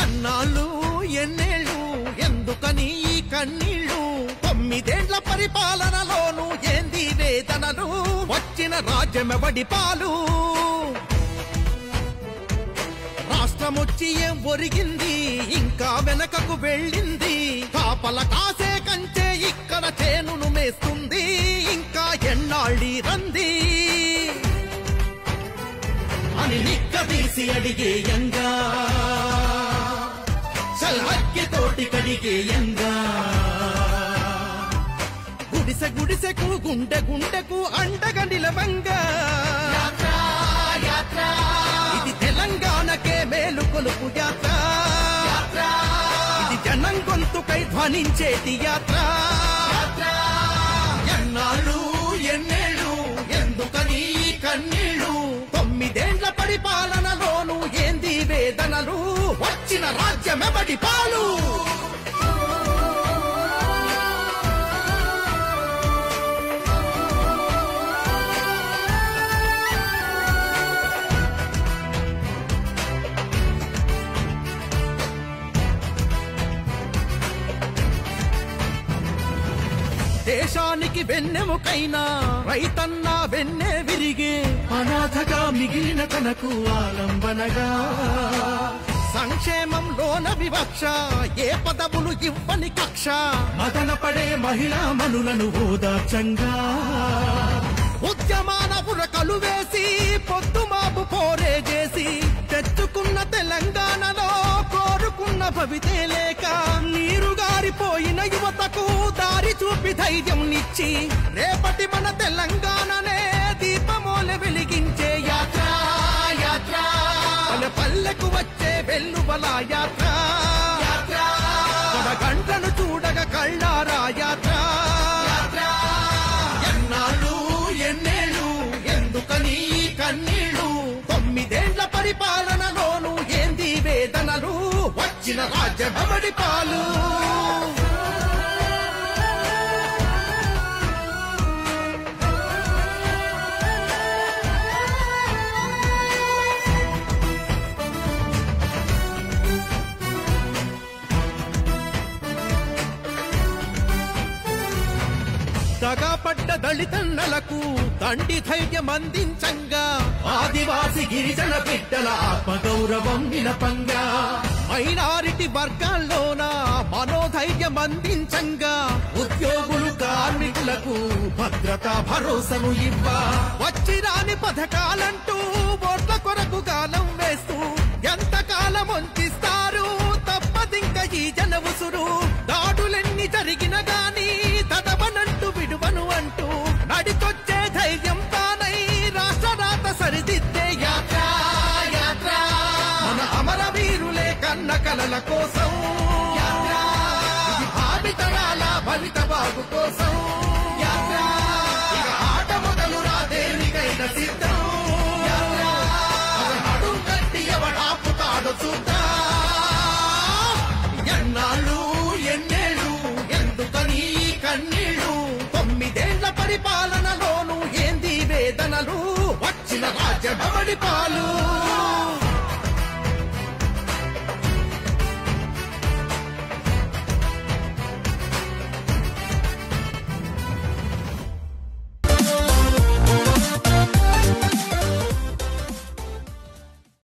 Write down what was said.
ఎన్నాళ్ళు ఎన్నేళ్ళు ఎందుకని ఈ కన్నీళ్ళు తొమ్మిదేండ్ల పరిపాలనలోను ఏంది వేదనలు వచ్చిన రాజ్యమెవడి పాలు రాష్ట్రమొచ్చి ఏం ఒరిగింది ఇంకా వెనకకు వెళ్ళింది కాపల కాసే కంచే ఇక్కడ చేనును మేస్తుంది ఇంకా ఎన్నాళ్ళి రంది అని నిక్కదీసి అడిగేయంగా చల్హక్కి తోటి కడిగేయంగా గుడిసె గుడిసెకు గుండె గుండెకు అండగా నిలవంగా ఇది తెలంగాణకే మేలు కొలుపు యాత్ర ఇది జనం గొంతుకై ధ్వనించేటి యాత్ర ఎన్నాళ్ళు ఎన్నేళ్ళు ఎందుకని ఈ కన్నీళ్ళు తొమ్మిదేండ్ల పరిపాలనలోను ఏంది వేదనలు వచ్చిన రాజ్యమెవడి పాలు దేశానికి వెన్నెముకైనా రైతన్నా వెన్నె విరిగే అనాథగా మిగిలిన తనకు ఆలంబనగా సంక్షేమంలోన వివక్ష ఏ పదవులు ఇవ్వని కక్ష మదన పడే మహిళా మనులను ఓదార్చంగా ఉద్యమాన ఉరకలు వేసి పొద్దుమాపు పోరే చేసి తెచ్చుకున్న తెలంగాణలో కోరుకున్న భవితే లేక నీరు గారిపోయిన యువతకు దారి చూపి ధైర్యం నిచ్చి రేపటి మన తెలంగాణనే దీపమూల వెలిగించే యాత్ర యాత్ర పల్లె పల్లెకు వచ్చే వెల్లువల యాత్ర యాత్ర గంటను చూడగ కళ్ళారా యాత్ర ఎన్నాళ్ళు ఎన్నేళ్ళు ఎందుకని ఈ కన్నీళ్ళు తొమ్మిదేండ్ల పరిపాలనలోను ఏంది వేదనలు వచ్చిన రాజ్యమడి పాలు దగాపడ్డ దళితన్నలకు దండి ధైర్యం అందించంగా ఆదివాసి గిరిజన బిడ్డల ఆత్మగౌరవం నిలపంగా మైనారిటీ వర్గాల్లోన మనోధైర్యం అందించంగా ఉద్యోగులు కార్మికులకు భద్రత భరోసను ఇవ్వ వచ్చి రాని పథకాలంటూ ఓట్ల కొరకు గాలం వేస్తూ ఎంతకాలం వంచిస్తారు తప్పదింక ఈ జన ఉసురు దాడులెన్ని జరిగిన గాని తదవనంటూ విడువను అంటూ నడిచొచ్చే ధైర్యం తానై రాష్ట్ర రాత సరిదిద్దే యాత్ర యాత్ర మన అమరవీరులే కన్న కలల కోసం యాత్ర ఇది భావితరాల భవిత బాగు కోసం యాత్ర ఇక ఆట మొదలు రా దేనికైనా సిద్ధం యాత్ర నడు కట్టి ఎవడాపుతాడో చూద్దాం ఎన్నాళ్ళు ఎన్నేళ్ళు ఎందుకని ఈ కన్నీళ్ళు తొమ్మిదేండ్ల పరిపాలనలోను ఏంది వేదనలు వచ్చిన రాజ్యమడి పాలు